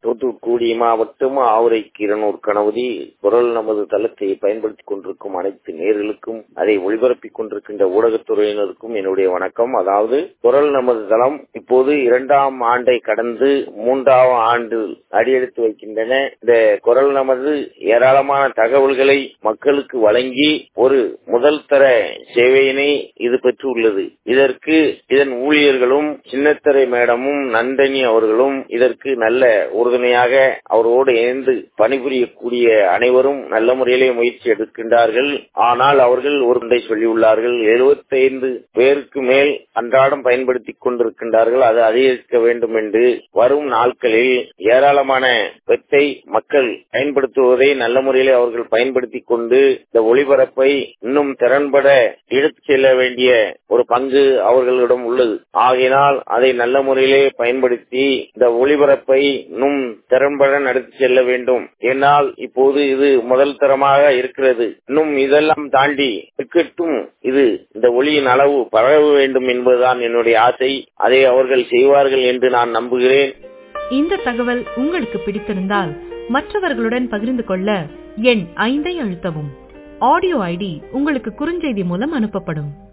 தூத்துக்குடி மாவட்டம் ஆவுரை கிரணூர் கணபதி குரல் நமது தளத்தை பயன்படுத்திக் கொண்டிருக்கும் அனைத்து நேர்களுக்கும் அதை ஒளிபரப்பிக் கொண்டிருக்கின்ற ஊடகத்துறையினருக்கும் என்னுடைய வணக்கம் அதாவது குரல் நமது தளம் இப்போது இரண்டாம் ஆண்டை கடந்து மூன்றாம் ஆண்டு அடியெடுத்து வைக்கின்றன இந்த குரல் நமது ஏராளமான தகவல்களை மக்களுக்கு வழங்கி ஒரு முதல் தர சேவையினை இது பெற்றுள்ளது இதற்கு இதன் ஊழியர்களும் சின்னத்தரை மேடமும் நந்தனி அவர்களும் இதற்கு நல்ல உறுதுணையாக அவரோடு இணைந்து பணிபுரியக்கூடிய அனைவரும் நல்ல முறையிலே முயற்சி எடுக்கின்றார்கள் ஆனால் அவர்கள் ஒன்றை சொல்லியுள்ளார்கள் எழுபத்தைந்து பேருக்கு மேல் அன்றாடம் பயன்படுத்திக் கொண்டிருக்கின்றார்கள் அது அதிகரிக்க வேண்டும் என்று வரும் நாட்களில் ஏராளமான வெத்தை மக்கள் பயன்படுத்துவதை நல்ல முறையிலே அவர்கள் பயன்படுத்திக் கொண்டு இந்த ஒளிபரப்பை இன்னும் திறன்பட எடுத்துச் செல்ல வேண்டிய ஒரு பங்கு அவர்களிடம் உள்ளது ஆகையினால் அதை நல்ல முறையிலே பயன்படுத்தி இந்த ஒளிபரப்பை இன்னும் திறன்பட நடத்தி செல்ல வேண்டும் என்னால் இப்போது இது முதல் தரமாக இருக்கிறது இன்னும் இதெல்லாம் தாண்டி இருக்கட்டும் இது இந்த ஒளியின் அளவு பரவ வேண்டும் என்பதுதான் என்னுடைய ஆசை அதை அவர்கள் செய்வார்கள் என்று நான் நம்புகிறேன் இந்த தகவல் உங்களுக்கு பிடித்திருந்தால் மற்றவர்களுடன் பகிர்ந்து கொள்ள எண் ஐந்தை அழுத்தவும் ஆடியோ ஐடி உங்களுக்கு குறுஞ்செய்தி மூலம் அனுப்பப்படும்